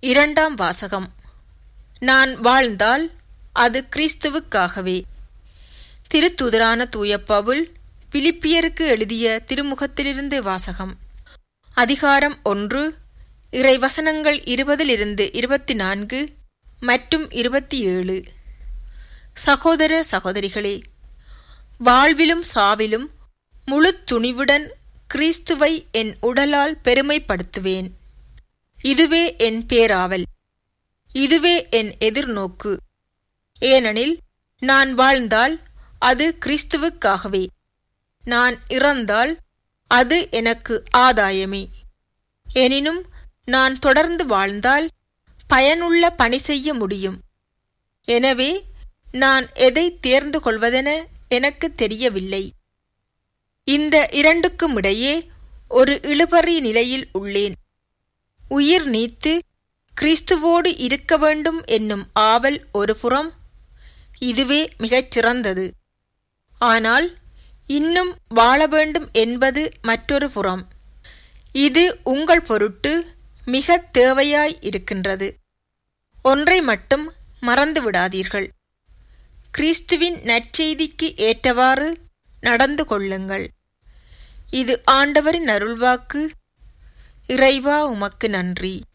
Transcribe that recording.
இரண்டாம் வாசகம் நான் வாழ்ந்தால் அது கிறிஸ்துவுக்காகவே திருத்துதரான தூய பவுல் பிலிப்பியருக்கு எழுதிய திருமுகத்திலிருந்து வாசகம் அதிகாரம் ஒன்று இறைவசனங்கள் இருபதிலிருந்து இருபத்தி நான்கு மற்றும் இருபத்தி ஏழு சகோதர சகோதரிகளே வாழ்விலும் சாவிலும் முழு துணிவுடன் கிறிஸ்துவை என் உடலால் பெருமைப்படுத்துவேன் இதுவே என் பேராவல் இதுவே என் எதிர்நோக்கு ஏனெனில் நான் வாழ்ந்தால் அது கிறிஸ்துவுக்காகவே நான் இறந்தால் அது எனக்கு ஆதாயமே எனினும் நான் தொடர்ந்து வாழ்ந்தால் பயனுள்ள பணி செய்ய முடியும் எனவே நான் எதை தேர்ந்து கொள்வதென எனக்கு தெரியவில்லை இந்த இரண்டுக்கும் இடையே ஒரு இழுபறி நிலையில் உள்ளேன் உயிர் நீத்து கிறிஸ்துவோடு இருக்க வேண்டும் என்னும் ஆவல் ஒரு புறம் இதுவே மிகச் சிறந்தது ஆனால் இன்னும் வாழ வேண்டும் என்பது மற்றொரு புறம் இது உங்கள் பொருட்டு மிக தேவையாய் இருக்கின்றது ஒன்றை மட்டும் மறந்து விடாதீர்கள் கிறிஸ்துவின் நற்செய்திக்கு ஏற்றவாறு நடந்து கொள்ளுங்கள் இது ஆண்டவரின் அருள்வாக்கு இறைவா உமக்கு நன்றி